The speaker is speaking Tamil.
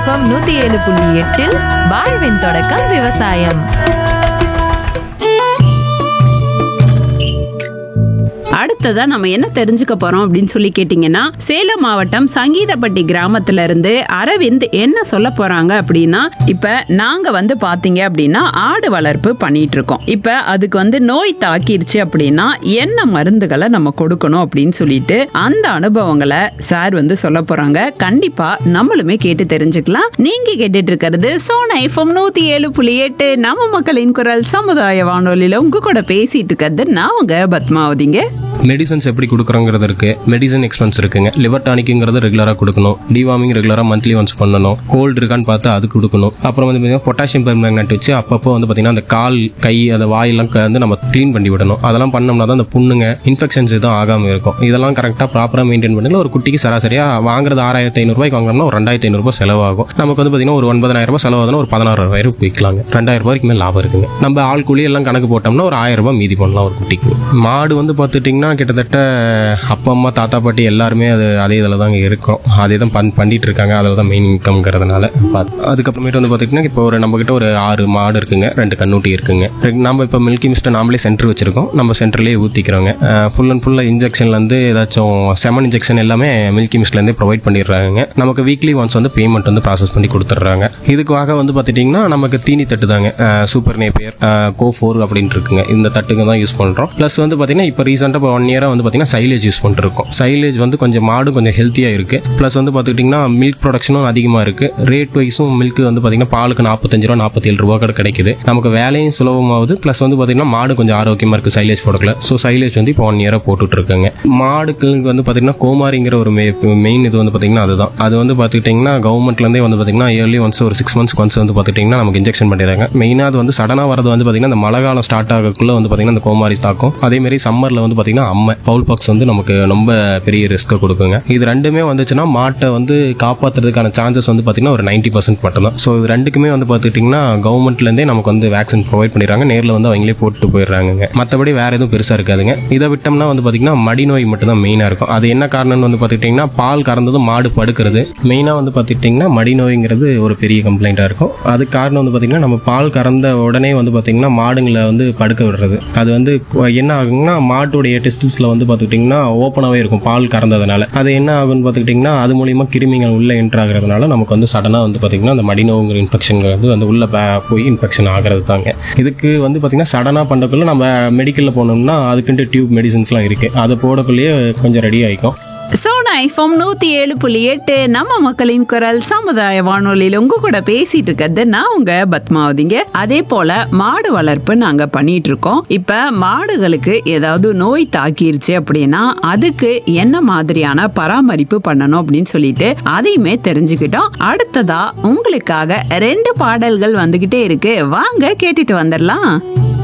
எஃப்எம் நூத்தி ஏழு புள்ளி எட்டில் வாழ்வின் தொடக்கம் விவசாயம் அடுத்ததா நம்ம என்ன தெரிஞ்சுக்க போறோம் அப்படின்னு சொல்லி கேட்டீங்கன்னா சேலம் மாவட்டம் சங்கீதப்பட்டி கிராமத்துல இருந்து அரவிந்த் என்ன சொல்ல போறாங்க அப்படின்னா இப்ப நாங்க வந்து பாத்தீங்க அப்படின்னா ஆடு வளர்ப்பு பண்ணிட்டு இருக்கோம் இப்ப அதுக்கு வந்து நோய் தாக்கிருச்சு அப்படின்னா என்ன மருந்துகளை நம்ம கொடுக்கணும் அப்படின்னு சொல்லிட்டு அந்த அனுபவங்களை சார் வந்து சொல்ல போறாங்க கண்டிப்பா நம்மளுமே கேட்டு தெரிஞ்சுக்கலாம் நீங்க கேட்டுட்டு இருக்கிறது சோனா எஃப்எம் நூத்தி ஏழு புள்ளி எட்டு நம்ம மக்களின் குரல் சமுதாய வானொலியில உங்க கூட பேசிட்டு இருக்கிறது நான் உங்க பத்மாவதிங்க மெடிசன்ஸ் எப்படி கொடுக்குறோங்கிறது இருக்கு மெடிசன் எக்ஸ்பென்ஸ் இருக்குங்க லிவர் டானிக்குங்கிறது ரெகுலராக கொடுக்கணும் டிவார்மிங் ரெகுலராக மந்த்லி ஒன்ஸ் பண்ணணும் கோல்டு இருக்கான்னு பார்த்து அது கொடுக்கணும் அப்புறம் வந்து பார்த்தீங்கன்னா பொட்டாசியம் பெர்மேங்கனட் வச்சு அப்பப்போ வந்து பார்த்தீங்கன்னா அந்த கால் கை அந்த வாயெல்லாம் க- வந்து நம்ம க்ளீன் பண்ணி விடணும் அதெல்லாம் பண்ணோம்னா தான் அந்த புண்ணுங்க இன்ஃபெக்ஷன்ஸ் எதுவும் ஆகாமல் இருக்கும் இதெல்லாம் கரெக்டாக ப்ராப்பராக மெயின்டைன் பண்ணி ஒரு குட்டிக்கு சராசரியாக வாங்குறது ஆறாயிரத்தி ஐநூறுபாய்க்கு வாங்கினோம்னா ஒரு ரெண்டாயிரத்தி ஐநூறுபா செலவாகும் நமக்கு வந்து பார்த்தீங்கன்னா ஒரு ஒன்பதாயிரம் ரூபாய் செலவாகுதுன்னா ஒரு பதினாறாயிரம் விற்கலாங்க ரெண்டாயிரம் ரூபாய்க்கு மேலே லாபம் இருக்குங்க நம்ம ஆள் கூலி எல்லாம் கணக்கு போட்டோம்னா ஒரு ஆயிரம் ரூபாய் மீதி பண்ணலாம் ஒரு குட்டிக்கு மாடு வந்து பார்த்துட்டிங்கன்னா கிட்டத்தட்ட அப்பா அம்மா தாத்தா பாட்டி எல்லாருமே அது அதே இதில் தாங்க இருக்கும் அதே தான் பண் பண்ணிட்டு இருக்காங்க அதில் தான் மெயின் இன்கம்ங்கிறதுனால அதுக்கப்புறமேட்டு வந்து பார்த்திங்கன்னா இப்போ ஒரு நம்மக்கிட்ட ஒரு ஆறு மாடு இருக்குங்க ரெண்டு கண்ணூட்டி இருக்குங்க ரெண்டு- நம்ம இப்போ மில்கி மிஸ்டர் நாமளே சென்டர் வச்சிருக்கோம் நம்ம சென்டர்லேயே ஊற்றிக்கிறோங்க ஃபுல் அண்ட் ஃபுல்லாக இன்ஜெக்ஷன்லேருந்து ஏதாச்சும் செமன் இன்ஜெக்ஷன் எல்லாமே மில்கி மிஸ்ட்லேருந்தே ப்ரொவைட் பண்ணிடுறாங்க நமக்கு வீக்லி ஒன்ஸ் வந்து பேமெண்ட் வந்து ப்ராசஸ் பண்ணி கொடுத்துட்றாங்க இதுக்காக வந்து பார்த்துட்டிங்கன்னா நமக்கு தீனி தட்டு தாங்க சூப்பர் நேப்பியர் கோ ஃபோர் அப்படின்ட்டு இருக்குங்க இந்த தட்டுங்க தான் யூஸ் பண்ணுறோம் ப்ளஸ் வந்து பார்த்தீங்கன்னா இப்போ ரீசெண்டாக இப்போ ஒன் இயராக வந்து பார்த்தீங்கன்னா சைலேஜ் யூஸ் பண்ணிருக்கோம் சைலேஜ் வந்து கொஞ்சம் மாடு கொஞ்சம் ஹெல்த்தியாக இருக்குது ப்ளஸ் வந்து பார்த்துக்கிட்டிங்கன்னா மில்க் ப்ரொடக்ஷனும் அதிகமாக இருக்குது ரேட் வைஸும் மில்க் வந்து பார்த்தீங்கன்னா பாலுக்கு நாற்பத்தஞ்சு ரூபா நாற்பத்தேழு ரூபா கூட கிடைக்குது நமக்கு வேலையும் சுலபமாகுது ப்ளஸ் வந்து பார்த்தீங்கன்னா மாடு கொஞ்சம் ஆரோக்கியமாக இருக்குது சைலேஜ் ப்ராடக்ட்ல ஸோ சைலேஜ் வந்து இப்போ ஒன் இயராக போட்டுட்டு இருக்காங்க மாடுகளுக்கு வந்து பார்த்தீங்கன்னா கோமாரிங்கிற ஒரு மெயின் இது வந்து பார்த்தீங்கன்னா அதுதான் அது வந்து பார்த்துக்கிட்டிங்கன்னா கவர்மெண்ட்லேருந்தே வந்து பார்த்தீங்கன்னா இயர்லி ஒன்ஸ் ஒரு சிக்ஸ் மந்த்ஸ்க்கு ஒன்ஸ் வந்து பார்த்துக்கிட்டிங்கன்னா நமக்கு இன்ஜெக்ஷன் பண்ணிடுறாங்க மெயினாக அது வந்து சடனாக வரது வந்து பார்த்தீங்கன்னா இந்த மழை காலம் ஸ்டார்ட் ஆகக்குள்ள வந்து பார்த்தீங்கன்னா இந்த கோமாரி தாக்கும் அதே மாதிரி சம்மரில் வந்து பார்த்தீங்கன்னா அம்மை பவுல் பாக்ஸ் வந்து நமக்கு ரொம்ப பெரிய ரிஸ்க்கை கொடுக்குங்க இது ரெண்டுமே வந்துச்சுன்னா மாட்டை வந்து காப்பாற்றுறதுக்கான சான்சஸ் வந்து பார்த்தீங்கன்னா ஒரு நைன்ட்டி பர்சன்ட் மட்டும்தான் ஸோ இது ரெண்டுக்குமே வந்து பார்த்துக்கிட்டிங்கன்னா கவர்மெண்ட்லேருந்தே நமக்கு வந்து வேக்சின் ப்ரொவைட் பண்ணிடுறாங்க நேரில் வந்து அவங்களே போட்டு போயிடுறாங்க மற்றபடி வேற எதுவும் பெருசாக இருக்காதுங்க இதை விட்டோம்னா வந்து பார்த்தீங்கன்னா மடி நோய் மட்டும் தான் மெயினாக இருக்கும் அது என்ன காரணம்னு வந்து பார்த்துக்கிட்டிங்கன்னா பால் கறந்ததும் மாடு படுக்கிறது மெயினாக வந்து பார்த்துக்கிட்டிங்கன்னா மடி நோய்ங்கிறது ஒரு பெரிய கம்ப்ளைண்ட்டாக இருக்கும் அது காரணம் வந்து பார்த்திங்கன்னா நம்ம பால் கறந்த உடனே வந்து பார்த்திங்கன்னா மாடுங்களை வந்து படுக்க விடுறது அது வந்து என்ன ஆகுங்கன்னா மாட்டுடைய டெஸ்டிஸில் வந்து பார்த்துக்கிட்டிங்கன்னா ஓப்பனாகவே இருக்கும் பால் கறந்ததுனால அது என்ன ஆகும்னு பார்த்துக்கிட்டிங்கன்னா அது மூலியமா கிருமிகள் உள்ளே என்ட்ரு ஆகிறதுனால நமக்கு வந்து சடனாக வந்து பார்த்திங்கன்னா அந்த மடிநோங்கிற இன்ஃபெக்ஷன்ங்கிறது வந்து உள்ளே போய் இன்ஃபெக்ஷன் ஆகிறது தாங்க இதுக்கு வந்து பார்த்திங்கன்னா சடனாக பண்ணக்குள்ள நம்ம மெடிக்கலில் போனோம்னா அதுக்குன்ட்டு டியூப் மெடிசன்ஸ்லாம் இருக்குது அதை போடக்குள்ளேயே கொஞ்சம் ரெடி ஆகிக்கும் சோனா ஐஃபோம் நூத்தி ஏழு புள்ளி எட்டு நம்ம மக்களின் குரல் சமுதாய வானொலியில உங்க கூட பேசிட்டு இருக்கிறது நான் உங்க பத்மாவதிங்க அதே போல மாடு வளர்ப்பு நாங்க பண்ணிட்டு இருக்கோம் இப்ப மாடுகளுக்கு ஏதாவது நோய் தாக்கிருச்சு அப்படின்னா அதுக்கு என்ன மாதிரியான பராமரிப்பு பண்ணணும் அப்படின்னு சொல்லிட்டு அதையுமே தெரிஞ்சுக்கிட்டோம் அடுத்ததா உங்களுக்காக ரெண்டு பாடல்கள் வந்துகிட்டே இருக்கு வாங்க கேட்டுட்டு வந்துடலாம்